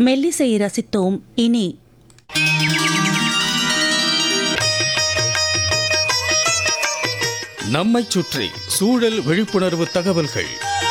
மெல்லிசை ரசித்தோம் இனி நம்மைச் சுற்றி சூழல் விழிப்புணர்வு தகவல்கள்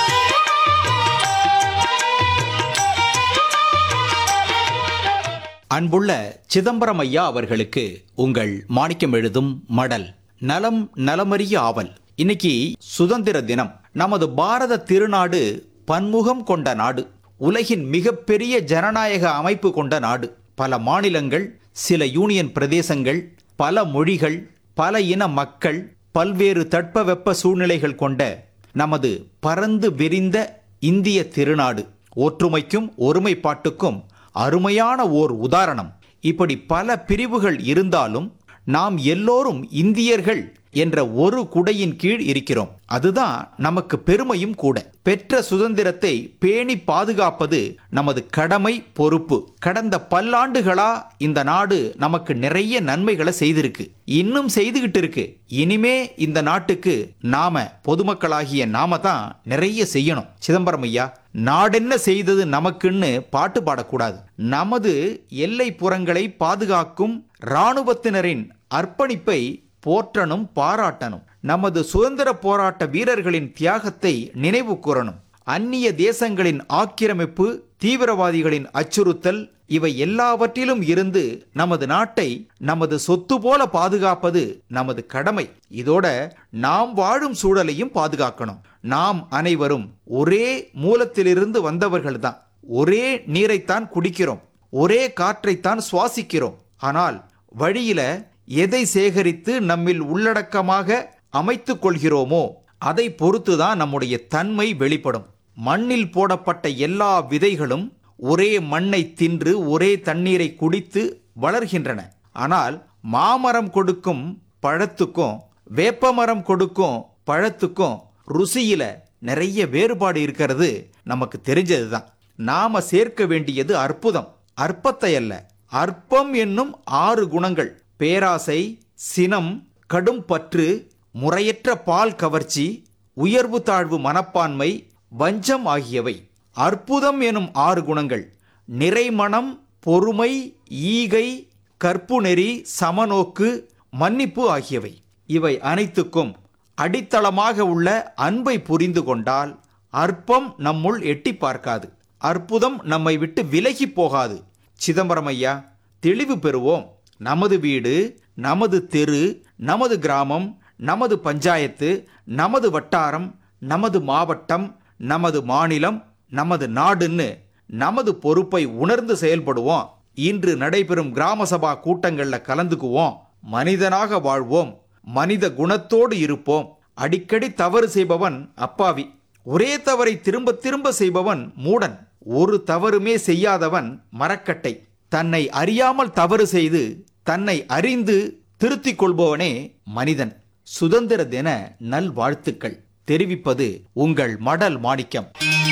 அன்புள்ள சிதம்பரம் ஐயா அவர்களுக்கு உங்கள் மாணிக்கம் எழுதும் மடல் நலம் நலமறிய ஆவல் இன்னைக்கு சுதந்திர தினம் நமது பாரத திருநாடு பன்முகம் கொண்ட நாடு உலகின் மிகப்பெரிய ஜனநாயக அமைப்பு கொண்ட நாடு பல மாநிலங்கள் சில யூனியன் பிரதேசங்கள் பல மொழிகள் பல இன மக்கள் பல்வேறு தட்பவெப்ப சூழ்நிலைகள் கொண்ட நமது பரந்து விரிந்த இந்திய திருநாடு ஒற்றுமைக்கும் ஒருமைப்பாட்டுக்கும் அருமையான ஓர் உதாரணம் இப்படி பல பிரிவுகள் இருந்தாலும் நாம் எல்லோரும் இந்தியர்கள் என்ற ஒரு குடையின் கீழ் இருக்கிறோம் அதுதான் நமக்கு பெருமையும் கூட பெற்ற சுதந்திரத்தை பேணி பாதுகாப்பது நமது கடமை பொறுப்பு கடந்த பல்லாண்டுகளா இந்த நாடு நமக்கு நிறைய நன்மைகளை செய்திருக்கு இன்னும் செய்துகிட்டு இருக்கு இனிமே இந்த நாட்டுக்கு நாம பொதுமக்களாகிய நாம தான் நிறைய செய்யணும் சிதம்பரம் ஐயா நாடென்ன செய்தது நமக்குன்னு பாட்டு பாடக்கூடாது நமது எல்லை புறங்களை பாதுகாக்கும் இராணுவத்தினரின் அர்ப்பணிப்பை போற்றணும் பாராட்டணும் நமது சுதந்திர போராட்ட வீரர்களின் தியாகத்தை நினைவு கூறணும் அந்நிய தேசங்களின் ஆக்கிரமிப்பு தீவிரவாதிகளின் அச்சுறுத்தல் இவை எல்லாவற்றிலும் இருந்து நமது நாட்டை நமது சொத்து போல பாதுகாப்பது நமது கடமை இதோட நாம் வாழும் சூழலையும் பாதுகாக்கணும் நாம் அனைவரும் ஒரே மூலத்திலிருந்து வந்தவர்கள்தான் ஒரே நீரைத்தான் குடிக்கிறோம் ஒரே காற்றைத்தான் சுவாசிக்கிறோம் ஆனால் வழியில எதை சேகரித்து நம்மில் உள்ளடக்கமாக அமைத்துக் கொள்கிறோமோ அதை பொறுத்துதான் நம்முடைய தன்மை வெளிப்படும் மண்ணில் போடப்பட்ட எல்லா விதைகளும் ஒரே மண்ணை தின்று ஒரே தண்ணீரை குடித்து வளர்கின்றன ஆனால் மாமரம் கொடுக்கும் பழத்துக்கும் வேப்பமரம் கொடுக்கும் பழத்துக்கும் ருசியில நிறைய வேறுபாடு இருக்கிறது நமக்கு தெரிஞ்சதுதான் நாம சேர்க்க வேண்டியது அற்புதம் அற்பத்தை அல்ல அற்பம் என்னும் ஆறு குணங்கள் பேராசை சினம் கடும் பற்று முறையற்ற பால் கவர்ச்சி உயர்வு தாழ்வு மனப்பான்மை வஞ்சம் ஆகியவை அற்புதம் எனும் ஆறு குணங்கள் நிறைமனம் பொறுமை ஈகை கற்புநெறி சமநோக்கு மன்னிப்பு ஆகியவை இவை அனைத்துக்கும் அடித்தளமாக உள்ள அன்பை புரிந்து கொண்டால் அற்பம் நம்முள் எட்டி பார்க்காது அற்புதம் நம்மை விட்டு விலகி போகாது சிதம்பரம் ஐயா தெளிவு பெறுவோம் நமது வீடு நமது தெரு நமது கிராமம் நமது பஞ்சாயத்து நமது வட்டாரம் நமது மாவட்டம் நமது மாநிலம் நமது நாடுன்னு நமது பொறுப்பை உணர்ந்து செயல்படுவோம் இன்று நடைபெறும் கிராம சபா கூட்டங்கள்ல கலந்துக்குவோம் மனிதனாக வாழ்வோம் மனித குணத்தோடு இருப்போம் அடிக்கடி தவறு செய்பவன் அப்பாவி ஒரே தவறை திரும்ப திரும்ப செய்பவன் மூடன் ஒரு தவறுமே செய்யாதவன் மரக்கட்டை தன்னை அறியாமல் தவறு செய்து தன்னை அறிந்து திருத்திக் கொள்பவனே மனிதன் சுதந்திர தின நல்வாழ்த்துக்கள் தெரிவிப்பது உங்கள் மடல் மாணிக்கம்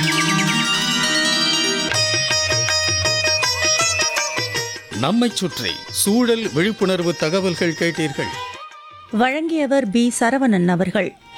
நம்மைச் சுற்றி சூழல் விழிப்புணர்வு தகவல்கள் கேட்டீர்கள் வழங்கியவர் பி சரவணன் அவர்கள்